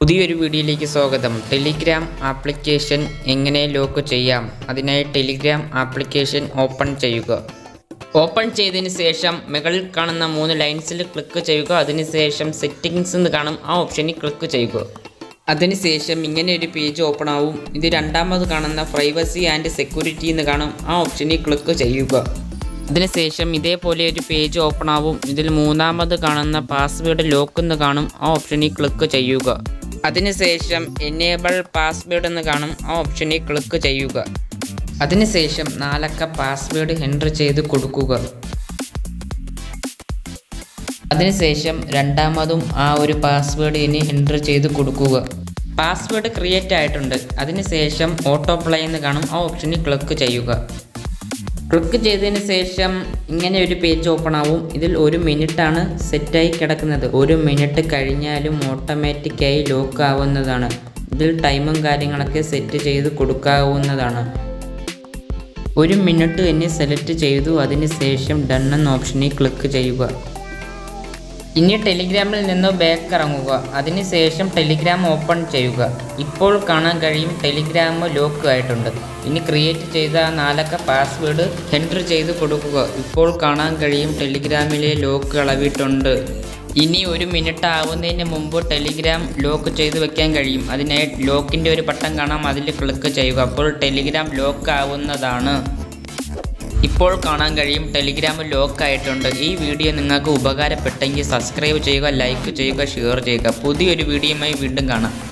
പുതിയൊരു വീഡിയോയിലേക്ക് സ്വാഗതം ടെലിഗ്രാം ആപ്ലിക്കേഷൻ എങ്ങനെ ലോക്ക് ചെയ്യാം അതിനായി ടെലിഗ്രാം ആപ്ലിക്കേഷൻ ഓപ്പൺ ചെയ്യുക ഓപ്പൺ ചെയ്തതിന് ശേഷം മുകളിൽ കാണുന്ന മൂന്ന് ലൈൻസിൽ ക്ലിക്ക് ചെയ്യുക അതിനുശേഷം സെറ്റിംഗ്സ് എന്ന് കാണും ആ ഓപ്ഷനിൽ ക്ലിക്ക് ചെയ്യുക അതിനുശേഷം ഇങ്ങനെ ഒരു പേജ് ഓപ്പൺ ആവും ഇത് രണ്ടാമത് കാണുന്ന പ്രൈവസി ആൻഡ് സെക്യൂരിറ്റി എന്ന് കാണും ആ ഓപ്ഷനിൽ ക്ലിക്ക് ചെയ്യുക അതിനുശേഷം ഇതേപോലെ ഒരു പേജ് ഓപ്പൺ ആവും ഇതിൽ മൂന്നാമത് കാണുന്ന പാസ്വേഡ് ലോക്ക് എന്ന് കാണും ആ ഓപ്ഷനിൽ ക്ലിക്ക് ചെയ്യുക അതിനുശേഷം എനേബിൾ പാസ്വേഡ് എന്ന് കാണും ആ ഓപ്ഷനിൽ ക്ലിക്ക് ചെയ്യുക അതിനുശേഷം നാലക്ക പാസ്വേഡ് എൻ്റർ ചെയ്ത് കൊടുക്കുക അതിനുശേഷം രണ്ടാമതും ആ ഒരു പാസ്വേഡ് ഇനി എൻ്റർ ചെയ്ത് കൊടുക്കുക പാസ്വേഡ് ക്രിയേറ്റ് ആയിട്ടുണ്ട് അതിനുശേഷം ഓട്ടോ പ്ലേ എന്ന് കാണും ആ ഓപ്ഷനിൽ ക്ലിക്ക് ചെയ്യുക ക്ലിക്ക് ചെയ്തതിന് ശേഷം ഇങ്ങനെ ഒരു പേജ് ഓപ്പൺ ആവും ഇതിൽ ഒരു മിനിറ്റാണ് സെറ്റായി കിടക്കുന്നത് ഒരു മിനിറ്റ് കഴിഞ്ഞാലും ഓട്ടോമാറ്റിക്കായി ലോക്ക് ആവുന്നതാണ് ഇതിൽ ടൈമും കാര്യങ്ങളൊക്കെ സെറ്റ് ചെയ്ത് കൊടുക്കാവുന്നതാണ് ഒരു മിനിറ്റ് എന്നെ സെലക്ട് ചെയ്തു അതിന് ശേഷം ഡൺ എന്ന ഓപ്ഷനിൽ ക്ലിക്ക് ചെയ്യുക ഇനി ടെലിഗ്രാമിൽ നിന്ന് ബാക്ക് ഇറങ്ങുക അതിനുശേഷം ടെലിഗ്രാം ഓപ്പൺ ചെയ്യുക ഇപ്പോൾ കാണാൻ കഴിയും ടെലിഗ്രാം ലോക്ക് ആയിട്ടുണ്ട് ഇനി ക്രിയേറ്റ് ചെയ്ത ആ നാലക്ക പാസ്വേഡ് എൻ്റർ ചെയ്ത് കൊടുക്കുക ഇപ്പോൾ കാണാൻ കഴിയും ടെലിഗ്രാമിലെ ലോക്ക് ഇളവിയിട്ടുണ്ട് ഇനി ഒരു മിനിറ്റ് ആവുന്നതിന് മുമ്പ് ടെലിഗ്രാം ലോക്ക് ചെയ്ത് വെക്കാൻ കഴിയും അതിനായി ലോക്കിൻ്റെ ഒരു ബട്ടൺ കാണാം അതിൽ ക്ലിക്ക് ചെയ്യുക അപ്പോൾ ടെലിഗ്രാം ലോക്ക് ആവുന്നതാണ് ഇപ്പോൾ കാണാൻ കഴിയും ടെലിഗ്രാം ലോക്ക് ആയിട്ടുണ്ട് ഈ വീഡിയോ നിങ്ങൾക്ക് ഉപകാരപ്പെട്ടെങ്കിൽ സബ്സ്ക്രൈബ് ചെയ്യുക ലൈക്ക് ചെയ്യുക ഷെയർ ചെയ്യുക പുതിയൊരു വീഡിയോയുമായി വീണ്ടും കാണാം